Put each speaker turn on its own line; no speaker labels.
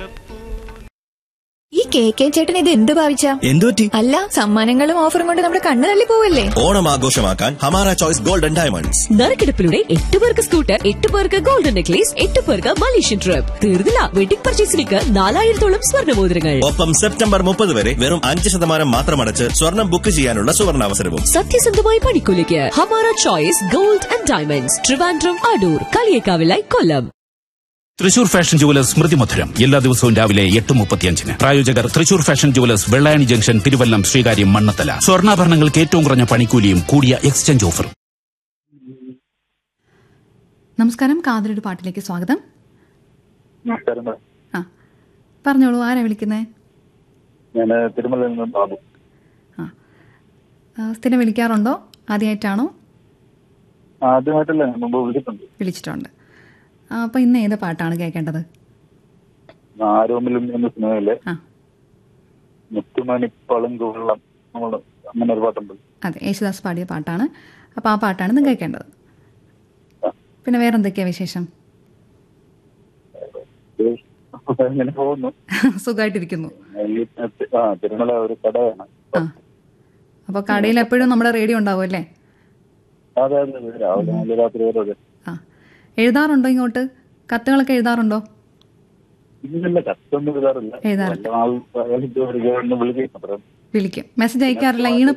ഈ K K ചേട്ടൻ ഇത് എന്ത് ഭാവിച്ച
എന്തുപറ്റി
അല്ല സമ്മാനങ്ങളും ഓഫറും കൊണ്ട് നമ്മുടെ കണ്ണു തള്ളി പോവല്ലേ
ഓണം ആഘോഷമാക്കാൻ ഹമാര ചോയ്സ് ഗോൾഡൻ ഡയമണ്ട്സ്
നറുക്കെടുപ്പിലൂടെ എട്ട് പേർക്ക് സ്കൂട്ടർ എട്ട് പേർക്ക് ഗോൾഡൻ നെക്ലേസ് എട്ട് പേർക്ക് മലേഷ്യൻ ട്രിപ്പ് തീർന്നില്ല വെഡിംഗ് പർച്ചേസിലേക്ക് നാലായിരത്തോളം സ്വർണ്ണമോതിരങ്ങൾ
ഒപ്പം സെപ്റ്റംബർ മുപ്പത് വരെ വെറും അഞ്ച് ശതമാനം മാത്രം അടച്ച് സ്വർണം ബുക്ക് ചെയ്യാനുള്ള സുവർണാവസരവും
സത്യസന്ധമായ പണിക്കൂലിക്ക് Hamara choice gold and diamonds Trivandrum Adoor കളിയേക്കാവിലായി കൊല്ലം
തൃശൂർ ഫാഷൻ ജുവലേഴ്സ് സ്മൃതി മധുരം എല്ലാ ദിവസവും രാവിലെ എട്ട് മുപ്പത്തിയഞ്ചിന് പ്രായോജകർ Thrissur fashion jewellers Vellayani junction Thiruvallam Sreekaryam Mannanthala സ്വർണ്ണാഭരണങ്ങൾക്ക് ഏറ്റവും കുറഞ്ഞ പണിക്കൂലിയും കൂടിയ എക്സ്ചേഞ്ച് ഓഫറും
നമസ്കാരം കാതലൊരു പാട്ടിലേക്ക് സ്വാഗതം
നമസ്കാരം മാഡം.
ആ പറഞ്ഞോളൂ ആരാ വിളിക്കുന്നേ
ഞാൻ തിരുമലയിൽ നിന്ന് ബാബു
ആ ആ, സ്ഥിരം വിളിക്കാറുണ്ടോ ആദ്യമായിട്ടാണോ
ആദ്യമായിട്ടല്ല ഞാൻ മുമ്പ് വിളിച്ചിട്ടുണ്ട്
വിളിച്ചിട്ടുണ്ട് ആ, അപ്പോൾ ഇന്ന് ഏത് പാട്ടാണ് കേൾക്കേണ്ടത്
ആരോമിലും എന്ന സിനിമയിലെ
ആ
മുത്തുമണി പളുങ്ക് വെള്ളം നമ്മൾ അങ്ങനെ ഒരു പാട്ടുണ്ട്
അതെ യേശുദാസ് പാടിയ പാട്ടാണ് അപ്പോൾ ആ പാട്ടാണ് ഇന്ന് കേൾക്കേണ്ടത് പിന്നെ വേറെ എന്തൊക്കെയാ വിശേഷം
ഇങ്ങനെ പോകുന്നു
സുഖമായിട്ടിരിക്കുന്നു
ഈ ആ തിരുമല ഒരു കടയാണ്
ആ അപ്പോൾ കടയിൽ എപ്പോഴും നമ്മുടെ റേഡിയോ ഉണ്ടാവും അല്ലേ
അതെ അതെ അതെ. രാവിലെ മുതൽ രാത്രി വരെ അതെ
ആ എഴുതാറുണ്ടോ ഇങ്ങോട്ട് കത്തുകളൊക്കെ എഴുതാറുണ്ടോ
ഇന്നില്ല കത്തൊന്നും എഴുതാറില്ല
എഴുതാറില്ല.
വല്ല ആൾ ആൾ ഇത് വരിക എന്ന് വിളിക്കും അത്രയും
വിളിക്കും മെസ്സേജ് അയക്കാറില്ല ഈണ